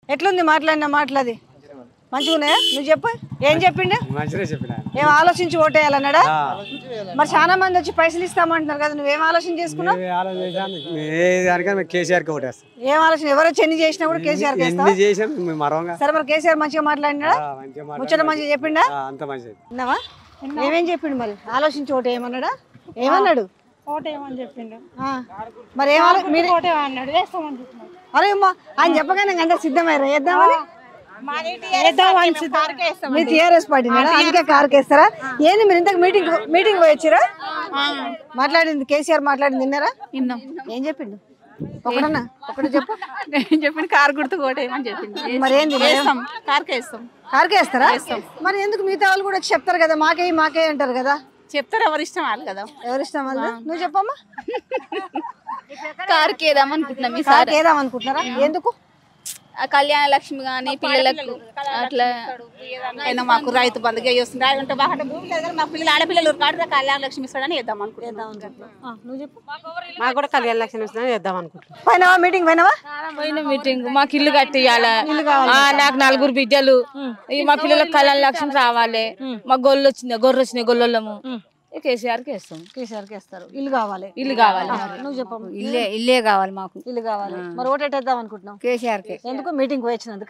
ఎట్లుంది మాట్లాడిన మాటలది మంచిగున్నాయా నువ్వు చెప్పు ఏం చెప్పిండు మంచిగా చెప్పిన ఏం ఆలోచించి ఓటేయాలన్నాడా మరి చాలా మంది వచ్చి పైసలు ఇస్తామంటున్నారు కదా నువ్వేం ఆలోచన చేసుకున్నావు ఆలోచించాను ఏ దానికైనా మేము కేసీఆర్కి ఒకటేస్తాం ఏం ఆలోచన ఎవరో చెన్ని చేసినా కూడా కేసీఆర్ ఎన్ని చేసాం మేము మరవంగా సరే మరి కేసీఆర్ మంచిగా మాట్లాడినాడా ఆ, మంచిగా మాట్లాడు. ముచ్చట మంచిగా చెప్పిండా ఆ, అంత మంచిది విన్నావా ఏమేం చెప్పిండు మరి ఆలోచించి ఓటు ఏమన్నాడా ఏమన్నాడు ఓటేయమని చెప్పిండు ఆ, మరి ఏం ఆలో- మీరు అన్నాడు వేస్తామని చెప్పినాడు అరే అమ్మా ఆయన చెప్పగానే ఇంక అందరు సిద్ధమయ్యారా వేద్దామని మీ టీఆర్ఎస్ పార్టీ అందుకే కారు కేస్తారా ఏంది మీరు ఇంతకు మీటింగ్ మీటింగ్ పోయి వచ్చిరా మాట్లాడింది కేసీఆర్ మాట్లాడింది విన్నారా విన్నాం ఏం చెప్పిండు ఒకటన్నా ఒకటి చెప్పు నేను చెప్పిండు కారు గుర్తు ఓటేయమని చెప్పిండు మరి ఏంది మరి? వేస్తాం కార్కి వేస్తాం కారుకే వేస్తారా మరి ఎందుకు మిగతా వాళ్ళు కూడా వచ్చి చెప్తారు కదా మాకే మాకే అంటారు కదా చెప్తారు ఎవరి ఇష్టం వాళ్ళు కదా ఎవరిష్టం వాళ్ళు నువ్వు చెప్పమ్మా కార్కి వేద్దాం అనుకుంటున్నాం ఈ కారుకి వేద్దాం అనుకుంటున్నారా ఎందుకు ఆ కళ్యాణ లక్ష్మి కానీ పిల్లలకు అట్లా అయినా మాకు రైతు బంధుగా వస్తుంది రాయి ఉంటే బాగా భూమి లేదు కానీ మా పిల్లలు ఆడపిల్లలు కాడితే కళ్యాణ లక్ష్మి ఇస్తాడని వేద్దాం అనుకుంటున్నాం ఆ, నువ్వు చెప్పు మాకు కూడా కళ్యాణ లక్ష్మి వస్తుందని చేద్దాం అనుకుంటున్నాం పోయినావా మీటింగ్ పోయినావా పోయిన మీటింగ్ మాకు ఇల్లు కట్టియాలి నాకు నలుగురు బిడ్డలు ఈ మా పిల్లలకు కళ్యాణ లక్ష్యం రావాలి మా గొల్లు వచ్చింది గొర్రె వచ్చినాయి గొల్లము కేసీఆర్ కి వేస్తాం కేసీఆర్కి వేస్తారు ఇల్లు కావాలి ఇల్లు కావాలి నువ్వు చెప్పమ్మా ఇల్లే ఇల్లే కావాలి మాకు ఇల్లు కావాలి మరి ఓటు ఎట్టేద్దాం అనుకుంటున్నాం కేసీఆర్కి ఎందుకు మీటింగ్ పోయి వచ్చినందుకు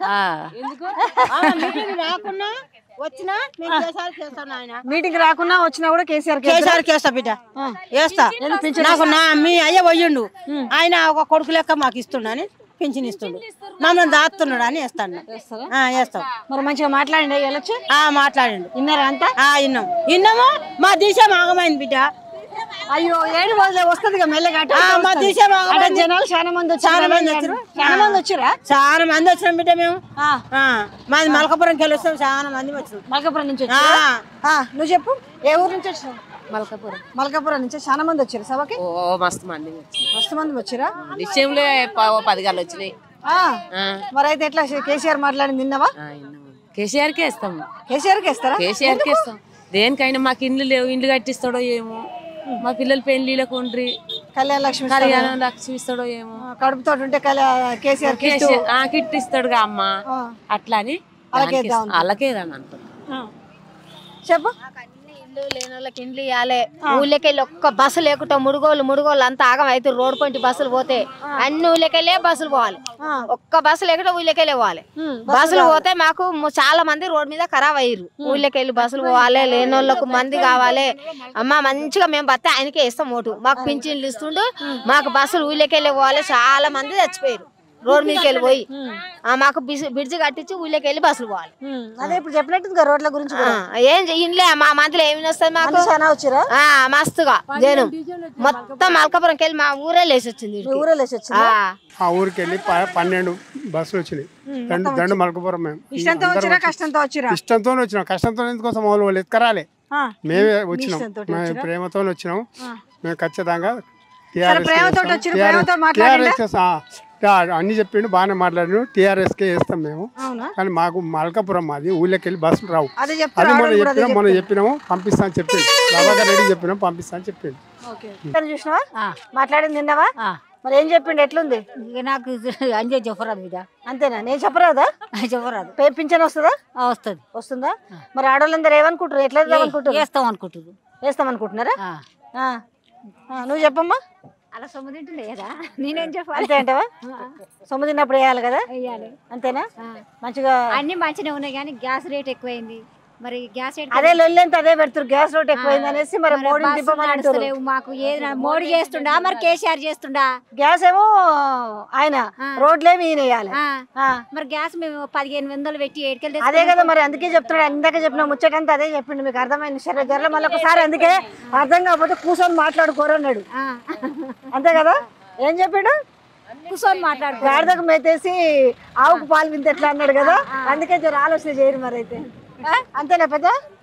రాకున్నా వచ్చినా మేము కేసీఆర్కి వేస్తాం ఆయన మీటింగ్ రాకున్నా వచ్చినా కూడా కేసీఆర్ కేసీఆర్కి వేస్తా బిడ్డ వేస్తా నాకు నా మీ అయ్య పోయిండు ఆయన ఒక కొడుకు లెక్క మాకు ఇస్తుండని పింఛన్ ఇస్తుండు మమ్మల్ని దాస్తున్నాడు అని వేస్తాడు ఆ, వేస్తాం మరి మంచిగా మాట్లాడండి వెళ్ళొచ్చు ఆ మాట్లాడండు విన్నారా అంతా ఆ విన్నాం విన్నాము మా దిశ మాగమైంది బిడ్డ అయ్యో ఏడు రోజులే వస్తుంది మెల్లగా అటు ఆ, ఇటు మా వస్తది. దిశ బాగా అక్కడ మంది- జనాలు చాలా మంది వచ్చారు చాలా మంది వచ్చారు చాలా మంది వచ్చిరా చాలా మంది వచ్చినాం బిడ్డ మేము ఆ, ఆ, మాది మలకపురం వస్తాం చాలా మంది వచ్చినాం మల్కాపురం నుంచి ఆ, వచ్చారా ఆ, నువ్వు చెప్పు ఏ ఊరు నుంచి వచ్చినావు మల్కాపురం మల్కాపురం నుంచి చాలా మంది వచ్చారు సభకి ఓ మస్తు మంది మస్తు మంది వచ్చిరా నిశ్చయంలో పది గాలు వచ్చినాయి ఆ, మరి అయితే ఎట్లా కేసీఆర్ మాట్లాడింది విన్నావా కేసీఆర్ కి వేస్తాం కేసీఆర్కి వేస్తారా కేసీఆర్ కి వేస్తాం దేనికైనా మాకు ఇండ్లు లేవు ఇండ్లు కట్టిస్తాడో ఏమో మా పిల్లలు పెళ్లిళ్ళకు ఉండ్రి కళ్యాణ లక్ష్మి కళ్యాణం లక్ష్మి ఇస్తాడో ఏమో కడుపుతో ఉంటే కళ్యా- కేసీఆర్ కిట్టు. కేసీఆర్ ఆ, కిట్ ఇస్తాడుగా అమ్మ ఆ, అట్లా అని అలాగే దానికి ఇద్దాం అలాగేదని అనుకుంటున్నాం చెప్పు ఇల్లు లేని వాళ్ళకి ఇండ్లు ఇవ్వాలి ఊళ్ళకెళ్ళి ఒక్క బస్సు లేకుండా ముడుగోలు ముడుగోలు అంతా ఆగం అయితే రోడ్ పొంటి బస్సులు పోతే అన్ని ఊళ్ళకెళ్ళే బస్సులు పోవాలి ఒక్క బస్సు లేకుండా ఊళ్ళకెళ్ళే పోవాలి బస్సులు పోతే మాకు ము- చాలా మంది రోడ్ మీద ఖరాబ్ అయ్యారు ఊళ్ళకెళ్ళి బస్సులు పోవాలి లేని వాళ్ళకు మంది కావాలి అమ్మ మంచిగా మేము బతే ఆయనకే ఇస్తాం ఓటు మాకు పింఛన్లు ఇస్తుండు మాకు బస్సులు ఊళ్ళకెళ్ళి పోవాలి చాలా మంది చచ్చిపోయారు రోడ్ మీదకి వెళ్ళి పోయి ఆ, మాకు బిసి- బ్రిడ్జ్ కట్టించి ఊళ్ళకెళ్ళి బస్సులు పోవాలి ఉమ్, అదే ఇప్పుడు చెప్పినట్టు ఇంకా రోడ్ల గురించి ఆ, కూడా. ఏం చెయ్యలే మా మంత్రులు ఏమి వస్తుంది మాకు అన్ని చాలా వచ్చిరా ఆ మస్తుగా జనం మొత్తం మల్కాపురంకి వెళ్ళి మా ఊరే లేచి వచ్చింది మీ ఈడికి. ఊరే లేచి వచ్చింది ఆ, ఆ ఊరికి వెళ్ళి ప- పన్నెండు బస్సులు వచ్చినాయి దండు దండు మలకపురం మేము ఇష్టంతో వచ్చిరా కష్టంతో వచ్చిరా ఇష్టంతో వచ్చినాం కష్టంతో ఎందుకోసం వాళ్ళు వాళ్ళు ఎత్తుకరాలే ఆ, మేమే వచ్చినాం ఇష్టంతోటి మేము ప్రేమతో వచ్చినాం మేము ఖచ్చితంగా ప్రేమతోటి వచ్చిర్రు, ప్రేమతో మాట్లాడిండా? అన్ని చెప్పిండు బాగానే మాట్లాడిను టీఆర్ఎస్కే వేస్తాం మేము అవునా కానీ మాకు మల్కాపురం మాది ఊళ్ళకి వెళ్ళి బస్సులు రావు అదే అది చెప్తారు మొన్న ఆడోళ్ళు కూడా అదే చెప్పినాం మొన్న చెప్పినాము పంపిస్తా అని చెప్పిండు ప్రభాకర్ రెడ్డి చెప్పినాం పంపిస్తా అని చెప్పిండు చెప్తారు చూసినావా మాట్లాడింది నిన్నవా మరి ఏం చెప్పిండు ఎట్లుంది ఇక నాకు అంజయ్ చెప్పరాదు బిడ్డ అంతేనా నేను చెప్పరాదా చెప్పరాదు పే పింఛన్ వస్తుందా వస్తుంది వస్తుందా మరి ఆడవాళ్ళందరూ ఏమనుకుంటారు ఎట్లా వేద్దాం అనుకుంటారు వేస్తాం అనుకుంటున్నారు వేస్తాం అనుకుంటున్నారా ఆ. ఆ, నువ్వు చెప్పమ్మా అలా సొమ్ము తింటుండే కదా నేనేం చెప్పాలి అంతే అంటావా సొమ్ము తిన్నప్పుడు వేయాలి కదా వేయాలి అంతేనా మంచిగా అన్ని మంచిగా ఉన్నాయి కానీ గ్యాస్ రేట్ ఎక్కువైంది మరి గ్యాస్ రేట్ అదే లొల్లి అదే పెడతారు గ్యాస్ రేట్ ఎక్కువైంది అనేసి మరి మోడీ దింపమని అంటారు నడుస్తలేవు మాకు ఏది నా- మోడీ చేస్తుండా మరి కేసీఆర్ చేస్తుండా గ్యాస్ ఏమో ఆయన రోడ్లేమి ఈయన వేయాలి ఆ, ఆ. మరి గ్యాస్ మేము పదిహేను వందలు పెట్టి ఏడుకెళ్ళి అదే కదా మరి అందుకే చెప్తున్నాడు ఇందాక చెప్పిన ముచ్చటంతా అదే చెప్పిండు మీకు అర్థమైంది సరే జర్ర మళ్ళీ ఒకసారి అందుకే అర్థం కాకపోతే కూర్చొని మాట్లాడుకోరన్నాడు అంతే కదా ఏం చెప్పాడు కూర్చొని మాట్లాడుకో గాడిదకు మేతేసి ఆవుకు పాలు వింత ఎట్లా అన్నాడు కదా అందుకే జర ఆలోచన చేయరు మరి అయితే అంతేనా పెద్ద